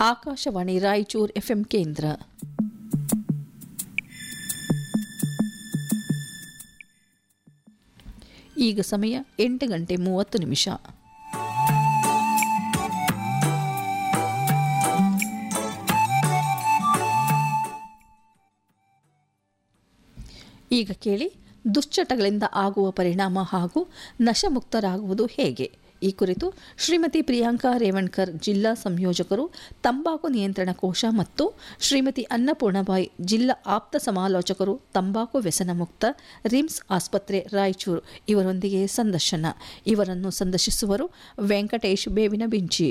Akashvani Raichur FM ಕೇಂದ್ರ ಈಗ ಸಮಯ ಎಂಟು ಗಂಟೆ ಮೂವತ್ತು ನಿಮಿಷ ಈಗ ಕೇಳಿ ದುಶ್ಚಟಗಳಿಂದ ಆಗುವ ಪರಿಣಾಮ ಹಾಗೂ ನಶಮುಕ್ತರಾಗುವುದು ಹೇಗೆ ಈ ಕುರಿತು ಶ್ರೀಮತಿ ಪ್ರಿಯಾಂಕಾ ರೇವಣ್ಕರ್ ಜಿಲ್ಲಾ ಸಂಯೋಜಕರು ತಂಬಾಕು ನಿಯಂತ್ರಣ ಕೋಶ ಮತ್ತು ಶ್ರೀಮತಿ ಅನ್ನಪೂರ್ಣಬಾಯಿ ಜಿಲ್ಲಾ ಆಪ್ತ ಸಮಾಲೋಚಕರು ತಂಬಾಕು ವ್ಯಸನ ಮುಕ್ತ ರಿಮ್ಸ್ ಆಸ್ಪತ್ರೆ ರಾಯಚೂರು ಇವರೊಂದಿಗೆ ಸಂದರ್ಶನ ಇವರನ್ನು ಸಂದರ್ಶಿಸುವರು ವೆಂಕಟೇಶ್ ಬೇವಿನ ಬಿಂಚಿ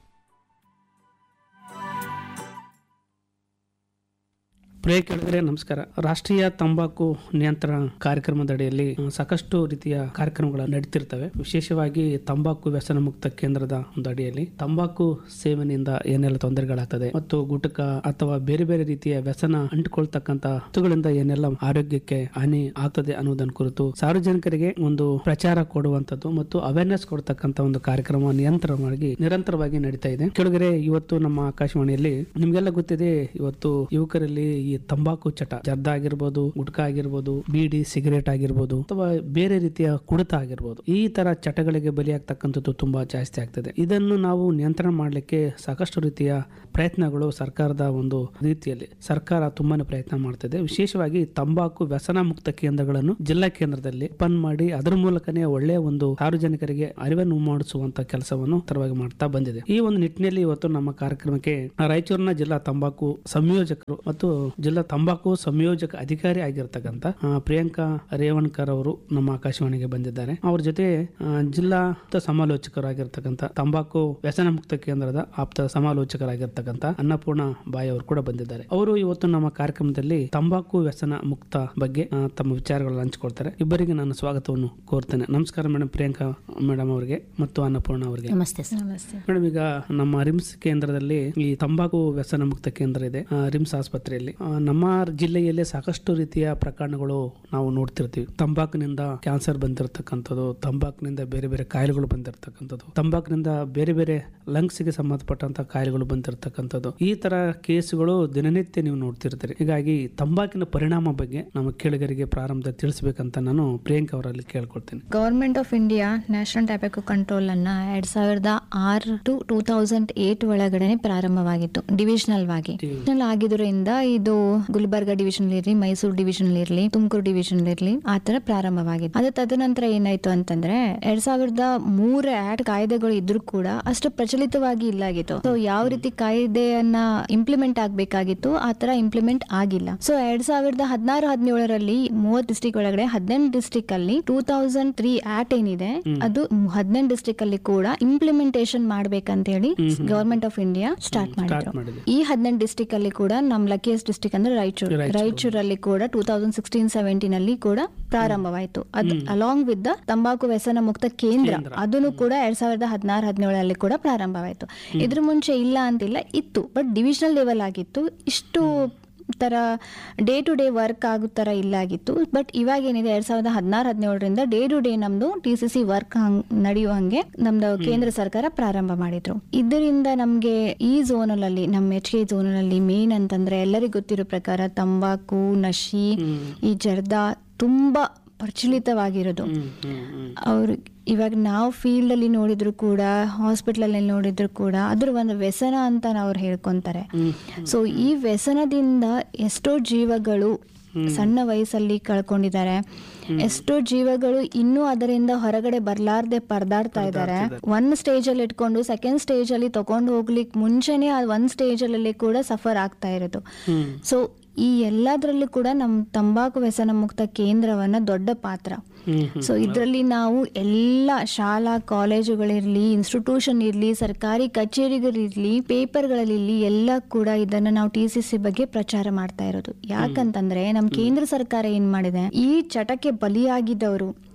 ಪ್ರಿಯ ಕೆಳಗರೆ ನಮಸ್ಕಾರ ರಾಷ್ಟ್ರೀಯ ತಂಬಾಕು ನಿಯಂತ್ರಣ ಕಾರ್ಯಕ್ರಮದ ಅಡಿಯಲ್ಲಿ ಆ, ಸಾಕಷ್ಟು ರೀತಿಯ ಕಾರ್ಯಕ್ರಮಗಳು ನಡೀತಿರ್ತವೆ ವಿಶೇಷವಾಗಿ ತಂಬಾಕು ವ್ಯಸನ ಮುಕ್ತ ಕೇಂದ್ರದ ಒಂದು ಅಡಿಯಲ್ಲಿ ತಂಬಾಕು ಸೇವನೆಯಿಂದ ಏನೆಲ್ಲ ತೊಂದರೆಗಳಾಗ್ತದೆ ಮತ್ತು ಗುಟಕ ಅಥವಾ ಬೇರೆ ಬೇರೆ ರೀತಿಯ ವ್ಯಸನ ಅಂಟಿಕೊಳ್ತಕ್ಕಂತ ವಸ್ತುಗಳಿಂದ ಏನೆಲ್ಲ ಆರೋಗ್ಯಕ್ಕೆ ಹಾನಿ ಆಗ್ತದೆ ಅನ್ನೋದನ್ನ ಕುರಿತು ಸಾರ್ವಜನಿಕರಿಗೆ ಒಂದು ಪ್ರಚಾರ ಕೊಡುವಂತದ್ದು ಮತ್ತು ಅವೇರ್ನೆಸ್ ಕೊಡ್ತಕ್ಕಂತ ಒಂದು ಕಾರ್ಯಕ್ರಮ ನಿಯಂತ್ರಣವಾಗಿ ನಿರಂತರವಾಗಿ ನಡೀತಾ ಇದೆ ಕೆಳಗರೆ ಇವತ್ತು ನಮ್ಮ ಆಕಾಶವಾಣಿಯಲ್ಲಿ ನಿಮ್ಗೆಲ್ಲ ಗೊತ್ತಿದೆ ಇವತ್ತು ಯುವಕರಲ್ಲಿ ಈ ತಂಬಾಕು ಚಟ ಜರ್ದ ಆಗಿರ್ಬೋದು ಗುಟ್ಕಾ ಆಗಿರ್ಬೋದು ಬೀಡಿ ಸಿಗರೇಟ್ ಆಗಿರ್ಬೋದು ಅಥವಾ ಬೇರೆ ರೀತಿಯ ಕುಡಿತ ಆಗಿರ್ಬೋದು ಈ ತರ ಚಟಗಳಿಗೆ ಬಲಿಯಾಗ್ತಕ್ಕಂಥದ್ದು ತುಂಬಾ ಜಾಸ್ತಿ ಆಗ್ತದೆ ಇದನ್ನು ನಾವು ನಿಯಂತ್ರಣ ಮಾಡಲಿಕ್ಕೆ ಸಾಕಷ್ಟು ರೀತಿಯ ಪ್ರಯತ್ನಗಳು ಸರ್ಕಾರದ ಒಂದು ರೀತಿಯಲ್ಲಿ ಸರ್ಕಾರ ತುಂಬಾನೇ ಪ್ರಯತ್ನ ಮಾಡ್ತಿದೆ ವಿಶೇಷವಾಗಿ ತಂಬಾಕು ವ್ಯಸನ ಮುಕ್ತ ಕೇಂದ್ರಗಳನ್ನು ಜಿಲ್ಲಾ ಕೇಂದ್ರದಲ್ಲಿ ಓಪನ್ ಮಾಡಿ ಅದರ ಮೂಲಕನೇ ಒಳ್ಳೆಯ ಒಂದು ಸಾರ್ವಜನಿಕರಿಗೆ ಅರಿವನ್ನು ಮೂಡಿಸುವಂತ ಕೆಲಸವನ್ನು ತರವಾಗಿ ಮಾಡ್ತಾ ಬಂದಿದೆ ಈ ಒಂದು ನಿಟ್ಟಿನಲ್ಲಿ ಇವತ್ತು ನಮ್ಮ ಕಾರ್ಯಕ್ರಮಕ್ಕೆ ರಾಯಚೂರಿನ ಜಿಲ್ಲಾ ತಂಬಾಕು ಸಂಯೋಜಕರು ಮತ್ತು ಜಿಲ್ಲಾ ತಂಬಾಕು ಸಂಯೋಜಕ ಅಧಿಕಾರಿ ಆಗಿರ್ತಕ್ಕಂಥ ಆ, ಪ್ರಿಯಾಂಕಾ ರೇವಣ್ಕರ್ ಅವರು ನಮ್ಮ ಆಕಾಶವಾಣಿಗೆ ಬಂದಿದ್ದಾರೆ ಅವ್ರ ಜೊತೆ ಆ, ಜಿಲ್ಲಾ ಆಪ್ತ ಸಮಾಲೋಚಕರಾಗಿರ್ತಕ್ಕಂಥ ತಂಬಾಕು ವ್ಯಸನ ಮುಕ್ತ ಕೇಂದ್ರದ ಆಪ್ತ ಸಮಾಲೋಚಕರಾಗಿರ್ತಕ್ಕಂಥ ಅನ್ನಪೂರ್ಣ ಬಾಯಿ ಅವರು ಕೂಡ ಬಂದಿದ್ದಾರೆ ಅವರು ಇವತ್ತು ನಮ್ಮ ಕಾರ್ಯಕ್ರಮದಲ್ಲಿ ತಂಬಾಕು ವ್ಯಸನ ಮುಕ್ತ ಬಗ್ಗೆ ಆ, ತಮ್ಮ ವಿಚಾರಗಳನ್ನು ಹಂಚಿಕೊಳ್ತಾರೆ ಇಬ್ಬರಿಗೆ ನಾನು ಸ್ವಾಗತವನ್ನು ಕೋರ್ತೇನೆ ನಮಸ್ಕಾರ ಮೇಡಮ್ ಪ್ರಿಯಾಂಕಾ ಮೇಡಮ್ ಅವರಿಗೆ ಮತ್ತು ಅನ್ನಪೂರ್ಣ ಅವರಿಗೆ ನಮಸ್ತೆ ಸರ್ ಮೇಡಮ್ ಈಗ ನಮ್ಮ ರಿಮ್ಸ್ ಕೇಂದ್ರದಲ್ಲಿ ಈ ತಂಬಾಕು ವ್ಯಸನ ಮುಕ್ತ ಕೇಂದ್ರ ಇದೆ ಆ, ರಿಮ್ಸ್ ಆಸ್ಪತ್ರೆಯಲ್ಲಿ ಆ, ನಮ್ಮ ಜಿಲ್ಲೆಯಲ್ಲಿ ಸಾಕಷ್ಟು ರೀತಿಯ ಪ್ರಕರಣಗಳು ನಾವು ನೋಡ್ತಿರ್ತೀವಿ ತಂಬಾಕಿನಿಂದ ಕ್ಯಾನ್ಸರ್ ಬಂದಿರತಕ್ಕಂಥದ್ದು ತಂಬಾಕಿನಿಂದ ಬೇರೆ ಬೇರೆ ಕಾಯಿಲೆಗಳು ಬಂದಿರತಕ್ಕಂಥದ್ದು ತಂಬಾಕಿನಿಂದ ಬೇರೆ ಬೇರೆ lungs ಗೆ ಸಂಬಂಧಪಟ್ಟಂತ ಕಾಯಿಲೆಗಳು ಬಂದಿರತಕ್ಕಂಥದ್ದು ಈ ತರ ಕೇಸುಗಳು ದಿನನಿತ್ಯ ನೀವು ನೋಡ್ತಿರ್ತೀರಿ ಹೀಗಾಗಿ ತಂಬಾಕಿನ ಪರಿಣಾಮ ಬಗ್ಗೆ ನಮ್ಮ ಕೇಳಿಗರಿಗೆ ಪ್ರಾರಂಭದಲ್ಲಿ ತಿಳಿಸ್ಬೇಕಂತ ನಾನು ಪ್ರಿಯಾಂಕಾ ಅವರಲ್ಲಿ ಕೇಳ್ಕೊಳ್ತೀನಿ government of India national tobacco control ಅನ್ನ ಎರಡ್ ಸಾವಿರದ ಆರು ಟು ಟೂ ತೌಸಂಡ್ ಏಟ್ ಒಳಗಡೆ ಪ್ರಾರಂಭವಾಗಿತ್ತು ಡಿವಿಷನಲ್ ಆಗಿ ಡಿವಿಷನಲ್ ಆಗಿದ್ರಿಂದ ಇದು ಗುಲ್ಬರ್ಗ ಡಿವಿಷನ್ ಇರಲಿ ಮೈಸೂರು ಡಿವಿಷನ್ ಇರಲಿ ತುಮಕೂರು ಡಿವಿಷನ್ ಇರಲಿ ಆ ತರ ಪ್ರಾರಂಭವಾಗಿತ್ತು ಅದು ತದನಂತರ ಏನಾಯ್ತು ಅಂತಂದ್ರೆ ಎರಡ್ ಸಾವಿರದ ಮೂರ ಆಕ್ಟ್ ಕಾಯ್ದೆಗಳು ಇದ್ರೂ ಕೂಡ ಅಷ್ಟು ಪ್ರಚಲಿತವಾಗಿ ಇಲ್ಲಾಗಿತ್ತು ಸೊ ಯಾವ ರೀತಿ ಕಾಯ್ದೆಯನ್ನ ಇಂಪ್ಲಿಮೆಂಟ್ ಆಗ್ಬೇಕಾಗಿತ್ತು ಆ ತರ ಇಂಪ್ಲಿಮೆಂಟ್ ಆಗಿಲ್ಲ ಸೊ ಎರಡ್ ಸಾವಿರದ ಹದಿನಾರು ಹದಿನೇಳರಲ್ಲಿ ಮೂವತ್ ಡಿಸ್ಟಿಕ್ ಒಳಗಡೆ ಹದಿನೆಂಟು ಡಿಸ್ಟಿಕ್ ಅಲ್ಲಿ ಟೂ ತೌಸಂಡ್ ತ್ರೀ ಆಕ್ಟ್ ಏನಿದೆ ಅದು ಹದಿನೆಂಟು ಡಿಸ್ಟಿಕ್ ಅಲ್ಲಿ ಕೂಡ ಇಂಪ್ಲಿಮೆಂಟೇಷನ್ ಮಾಡ್ಬೇಕಂತ ಹೇಳಿ ಗವರ್ಮೆಂಟ್ ಆಫ್ ಇಂಡಿಯಾ ಸ್ಟಾರ್ಟ್ ಮಾಡಿದ್ರು ಮಾಡಿದೆ ಈ ಹದಿನೆಂಟು ಡಿಸ್ಟಿಕ್ ಅಲ್ಲಿ ಕೂಡ ನಮ್ ಲಕಿಯಸ್ಟ್ ಡಿಸ್ಟಿಕ್ ಅಂದ್ರೆ ರಾಯಚೂರು ರಾಯಚೂರಲ್ಲಿ ಕೂಡ ಟೂ ತೌಸಂಡ್ ಸಿಕ್ಸ್ಟೀನ್ ಸೆವೆಂಟೀನ್ ಅಲ್ಲಿ ಕೂಡ ಪ್ರಾರಂಭವಾಯಿತು ಅದು ಅಲಾಂಗ್ ವಿತ್ ದ ತಂಬಾಕು ವ್ಯಸನ ಮುಕ್ತ ಕೇಂದ್ರ ಅದನ್ನು ಕೂಡ ಎರಡ್ ಸಾವಿರದ ಹದಿನಾರು ಹದಿನೇಳರಲ್ಲಿ ಕೂಡ ಪ್ರಾರಂಭವಾಯಿತು ಇದ್ರ ಮುಂಚೆ ಇಲ್ಲ ಅಂತಿಲ್ಲ ಇತ್ತು ಬಟ್ ಡಿವಿಷನಲ್ ಲೆವೆಲ್ ಆಗಿತ್ತು ಇಷ್ಟು ತರ ಡೇ ಟು ಡೇ ವರ್ಕ್ ಆಗೋ ತರ ಇಲ್ಲ ಆಗಿತ್ತು ಬಟ್ ಇವಾಗ ಏನಿದೆ ಎರಡ್ ಸಾವಿರದ ಹದಿನಾರು ಹದಿನೇಳರಿಂದ ಡೇ ಟು ಡೇ ನಮ್ದು ಟಿ ಸಿ ಸಿ ವರ್ಕ್ ನಡೆಯುವ ಹಂಗೆ ನಮ್ದು ಕೇಂದ್ರ ಸರ್ಕಾರ ಪ್ರಾರಂಭ ಮಾಡಿದ್ರು ಇದರಿಂದ ನಮ್ಗೆ ಈ ಝೋನಲ್ಲಿ ನಮ್ಮ ಎಚ್ ಕೆ ಝೋನಲ್ಲಿ ಮೇನ್ ಅಂತಂದ್ರೆ ಎಲ್ಲರಿಗೂ ಗೊತ್ತಿರೋ ಪ್ರಕಾರ ತಂಬಾಕು ನಶಿ ಈ ಜರ್ದ ತುಂಬಾ ಪ್ರಚಲಿತವಾಗಿರೋದು ಹ್ಮ್ ಹ್ಮ್ ಹ್ಮ್ ಅವ್ರು ಇವಾಗ ನಾವು ಫೀಲ್ಡ್ ಅಲ್ಲಿ ನೋಡಿದ್ರು ಕೂಡ ಹಾಸ್ಪಿಟಲ್ ಅಲ್ಲಿ ನೋಡಿದ್ರು ಕೂಡ ಅದ್ರ ಒಂದು ವ್ಯಸನ ಅಂತ ಅವ್ರು ಹೇಳ್ಕೊಂತಾರೆ ಸೊ ಈ ವ್ಯಸನದಿಂದ ಎಷ್ಟೋ ಜೀವಗಳು ಸಣ್ಣ ವಯಸ್ಸಲ್ಲಿ ಕಳ್ಕೊಂಡಿದ್ದಾರೆ ಎಷ್ಟೋ ಜೀವಗಳು ಇನ್ನೂ ಅದರಿಂದ ಹೊರಗಡೆ ಬರ್ಲಾರ್ದೆ ಪರದಾಡ್ತಾ ಇದ್ದಾರೆ ಒಂದ್ ಸ್ಟೇಜ್ ಅಲ್ಲಿ ಇಟ್ಕೊಂಡು ಸೆಕೆಂಡ್ ಸ್ಟೇಜ್ ಅಲ್ಲಿ ತಗೊಂಡು ಹೋಗ್ಲಿಕ್ಕೆ ಮುಂಚೆನೆ ಆ ಒಂದ್ ಸ್ಟೇಜ್ ಅಲ್ಲಿ ಕೂಡ ಸಫರ್ ಆಗ್ತಾ ಇರೋದು ಹ್ಮ್ ಸೊ ಈ ಎಲ್ಲದರಲ್ಲೂ ಕೂಡ ನಮ್ಮ ತಂಬಾಕು ವ್ಯಸನ ಮುಕ್ತ ಕೇಂದ್ರವನ್ನ ದೊಡ್ಡ ಪಾತ್ರ ಹ್ಮ್ ಹ್ಮ್ ಸೊ ಇದರಲ್ಲಿ ನಾವು ಎಲ್ಲ ಶಾಲಾ ಕಾಲೇಜುಗಳಿರ್ಲಿ ಇನ್ಸ್ಟಿಟ್ಯೂಷನ್ ಇರ್ಲಿ ಸರ್ಕಾರಿ ಕಚೇರಿಗಳಿರ್ಲಿ ಪೇಪರ್ಗಳಲ್ಲಿ ಎಲ್ಲ ಕೂಡ ಇದನ್ನ ನಾವು ಟಿ ಸಿ ಸಿ ಬಗ್ಗೆ ಪ್ರಚಾರ ಮಾಡ್ತಾ ಇರೋದು ಯಾಕಂತಂದ್ರೆ ನಮ್ಮ ಕೇಂದ್ರ ಸರ್ಕಾರ ಏನ್ ಮಾಡಿದೆ ಈ ಚಟಕ್ಕೆ ಬಲಿಯಾಗಿದ್ದವರು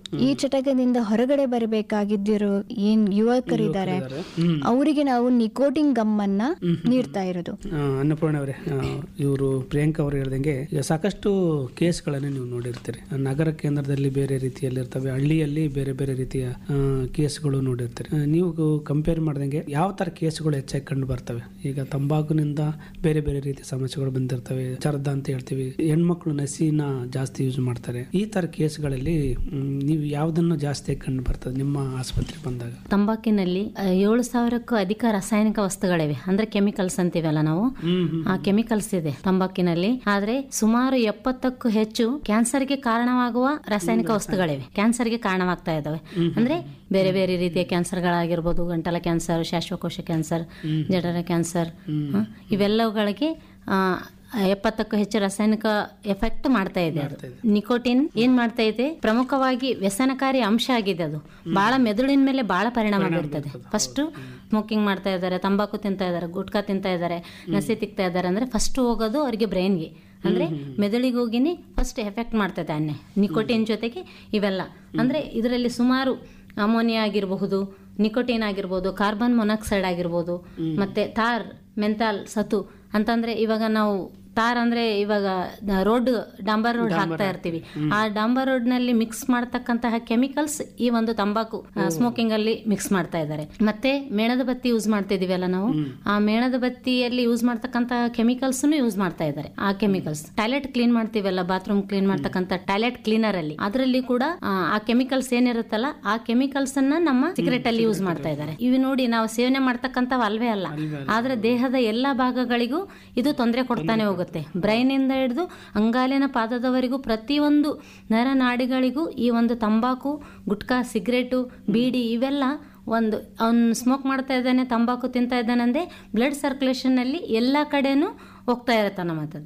ಈ ಚಟಕದಿಂದ ಹೊರಗಡೆ ಬರಬೇಕಾಗಿದ್ದಿರೋ ಏನ್ ಯುವಕರಿದ್ದಾರೆ ಅವರಿಗೆ ನಾವು ನಿಕೋಟಿನ್ ಗಮ್ ಅನ್ನ ನೀಡ್ತಾ ಇರೋದು ಆ, ಅನ್ನಪೂರ್ಣ ಅವರೇ ಇವರು ಪ್ರಿಯಾಂಕಾ ಅವರು ಹೇಳ್ದಂಗೆ ಈಗ ಸಾಕಷ್ಟು ಕೇಸ್ಗಳನ್ನು ನೀವು ನೋಡಿರ್ತೀರಿ ನಗರ ಕೇಂದ್ರದಲ್ಲಿ ಬೇರೆ ರೀತಿಯಲ್ಲಿ ಇರ್ತವೆ ಹಳ್ಳಿಯಲ್ಲಿ ಬೇರೆ ಬೇರೆ ರೀತಿಯ ಆ, ಕೇಸ್ಗಳು ನೋಡಿರ್ತೀರಿ ಆ, ನೀವು ಕಂಪೇರ್ ಮಾಡ್ದಂಗೆ ಯಾವ ತರ ಕೇಸ್ಗಳು ಹೆಚ್ಚಾಗಿ ಕಂಡು ಬರ್ತವೆ ಈಗ ತಂಬಾಕುನಿಂದ ಬೇರೆ ಬೇರೆ ರೀತಿಯ ಸಮಸ್ಯೆಗಳು ಬಂದಿರ್ತವೆ ಚರ್ದ ಅಂತ ಹೇಳ್ತೀವಿ ಹೆಣ್ಮಕ್ಳು ನಸಿನ ಜಾಸ್ತಿ ಯೂಸ್ ಮಾಡ್ತಾರೆ ಈ ತರ ಕೇಸ್ಗಳಲ್ಲಿ ಮ್, ನೀವು ಯಾವ್ದನ್ನು ಜಾಸ್ತಿ ಕಂಡು ಬರ್ತದೆ ನಿಮ್ಮ ಆಸ್ಪತ್ರೆಗೆ ಬಂದಾಗ ತಂಬಾಕಿನಲ್ಲಿ ಆ, ಏಳು ಸಾವಿರಕ್ಕೂ ಅಧಿಕ ರಾಸಾಯನಿಕ ವಸ್ತುಗಳಿವೆ ಅಂದ್ರೆ ಕೆಮಿಕಲ್ಸ್ ಅಂತೀವಲ್ಲ ನಾವು ಹ್ಮ್ ಹ್ಮ್ ಆ ಕೆಮಿಕಲ್ಸ್ ಇದೆ ತಂಬಾಕಿನಲ್ಲಿ ಆದ್ರೆ ಸುಮಾರು ಎಪ್ಪತ್ತಕ್ಕೂ ಹೆಚ್ಚು ಕ್ಯಾನ್ಸರ್ಗೆ ಕಾರಣವಾಗುವ ರಾಸಾಯನಿಕ ವಸ್ತುಗಳಿವೆ ಕ್ಯಾನ್ಸರ್ಗೆ ಕಾರಣವಾಗ್ತಾ ಇದಾವೆ ಅಂದ್ರೆ ಬೇರೆ ಬೇರೆ ರೀತಿಯ ಕ್ಯಾನ್ಸರ್ಗಳಾಗಿರ್ಬೋದು ಗಂಟಲ ಕ್ಯಾನ್ಸರ್ ಶ್ವಾಸಕೋಶ ಕ್ಯಾನ್ಸರ್ ಜಠರ ಕ್ಯಾನ್ಸರ್ ಹ, ಇವೆಲ್ಲವುಗಳಿಗೆ ಆ, ಎಪ್ಪತ್ತಕ್ಕೂ ಹೆಚ್ಚು ರಾಸಾಯನಿಕ ಎಫೆಕ್ಟ್ ಮಾಡ್ತಾ ಇದೆ ಅದು ನಿಕೋಟಿನ್ ಏನ್ ಮಾಡ್ತಾ ಇದೆ ಪ್ರಮುಖವಾಗಿ ವ್ಯಸನಕಾರಿ ಅಂಶ ಆಗಿದೆ ಅದು ಬಹಳ ಮೆದುಳಿನ ಮೇಲೆ ಬಹಳ ಪರಿಣಾಮ ಬೀರ್ತದೆ ಫಸ್ಟ್ ಸ್ಮೋಕಿಂಗ್ ಮಾಡ್ತಾ ಇದ್ದಾರೆ ತಂಬಾಕು ತಿಂತಾ ಇದ್ದಾರೆ ಗುಟ್ಕಾ ತಿಂತಾ ಇದ್ದಾರೆ ನಸಿ ತಿಕ್ತಾ ಇದ್ದಾರೆ ಅಂದ್ರೆ ಫಸ್ಟ್ ಹೋಗೋದು ಅವರಿಗೆ ಬ್ರೈನ್ಗೆ ಅಂದ್ರೆ ಮೆದುಳಿಗೆ ಹೋಗಿನಿ ಫಸ್ಟ್ ಎಫೆಕ್ಟ್ ಮಾಡ್ತದೆ ಅನ್ನೆ ನಿಕೋಟಿನ್ ಜೊತೆಗೆ ಇವೆಲ್ಲ ಅಂದ್ರೆ ಇದರಲ್ಲಿ ಸುಮಾರು ಅಮೋನಿಯಾ ಆಗಿರಬಹುದು ನಿಕೋಟಿನ್ ಆಗಿರ್ಬೋದು ಕಾರ್ಬನ್ ಮೊನಾಕ್ಸೈಡ್ ಆಗಿರ್ಬೋದು ಮತ್ತೆ ತಾರ್ ಮೆಂತಾಲ್ ಸತು ಅಂತಂದ್ರೆ ಇವಾಗ ನಾವು ತಾರ್ ಅಂದ್ರೆ ಇವಾಗ ರೋಡ್ ಡಾಂಬರ್ ರೋಡ್ ಹಾಕ್ತಾ ಇರ್ತೀವಿ ಆ ಡಾಂಬರ್ ರೋಡ್ ನಲ್ಲಿ ಮಿಕ್ಸ್ ಮಾಡತಕ್ಕಂತಹ ಕೆಮಿಕಲ್ಸ್ ಈ ಒಂದು ತಂಬಾಕು ಸ್ಮೋಕಿಂಗ್ ಅಲ್ಲಿ ಮಿಕ್ಸ್ ಮಾಡ್ತಾ ಇದ್ದಾರೆ ಮತ್ತೆ ಮೇಣದ ಬತ್ತಿ ಯೂಸ್ ಮಾಡ್ತಾ ಇದೀವಲ್ಲ ನಾವು ಆ ಮೇಣದ ಬತ್ತಿಯಲ್ಲಿ ಯೂಸ್ ಮಾಡ್ತಕ್ಕಂತಹ ಕೆಮಿಕಲ್ಸ್ ಯೂಸ್ ಮಾಡ್ತಾ ಇದ್ದಾರೆ ಆ ಕೆಮಿಕಲ್ಸ್ ಟಾಯ್ಲೆಟ್ ಕ್ಲೀನ್ ಮಾಡ್ತೀವಲ್ಲ ಬಾತ್ರೂಮ್ ಕ್ಲೀನ್ ಮಾಡ್ತಕ್ಕಂಥ ಟಾಯ್ಲೆಟ್ ಕ್ಲೀನರ್ ಅಲ್ಲಿ ಅದರಲ್ಲಿ ಕೂಡ ಆ, ಆ ಕೆಮಿಕಲ್ಸ್ ಏನಿರುತ್ತಲ್ಲ ಆ ಕೆಮಿಕಲ್ಸ್ ಅನ್ನ ನಮ್ಮ ಸಿಗರೆಟ್ ಅಲ್ಲಿ ಯೂಸ್ ಮಾಡ್ತಾ ಇದ್ದಾರೆ ಇವು ನೋಡಿ ನಾವು ಸೇವನೆ ಮಾಡ್ತಕ್ಕಂಥವು ಅಲ್ವೇ ಅಲ್ಲ ಆದ್ರೆ ದೇಹದ ಎಲ್ಲಾ ಭಾಗಗಳಿಗೂ ಇದು ತೊಂದರೆ ಕೊಡ್ತಾನೆ ಹೋಗುತ್ತೆ ಬ್ರೈನ್ ಇಂದ ಹಿಡಿದು ಅಂಗಾಲಿನ ಪಾದದವರೆಗೂ ಪ್ರತಿಯೊಂದು ನರನಾಡಿಗಳಿಗೂ ಈ ಒಂದು ತಂಬಾಕು ಗುಟ್ಕಾ ಸಿಗರೇಟು ಬೀಡಿ ಇವೆಲ್ಲ ಒಂದು ಅವ್ನು ಸ್ಮೋಕ್ ಮಾಡ್ತಾ ಇದ್ದಾನೆ ತಂಬಾಕು ತಿಂತಾ ಇದ್ದಾನೆ ಅಂದ್ರೆ ಬ್ಲಡ್ ಸರ್ಕ್ಯುಲೇಷನ್ ಅಲ್ಲಿ ಎಲ್ಲಾ ಕಡೆನೂ ಹೋಗ್ತಾ ಇರತ್ತೆ ನಮ್ಮ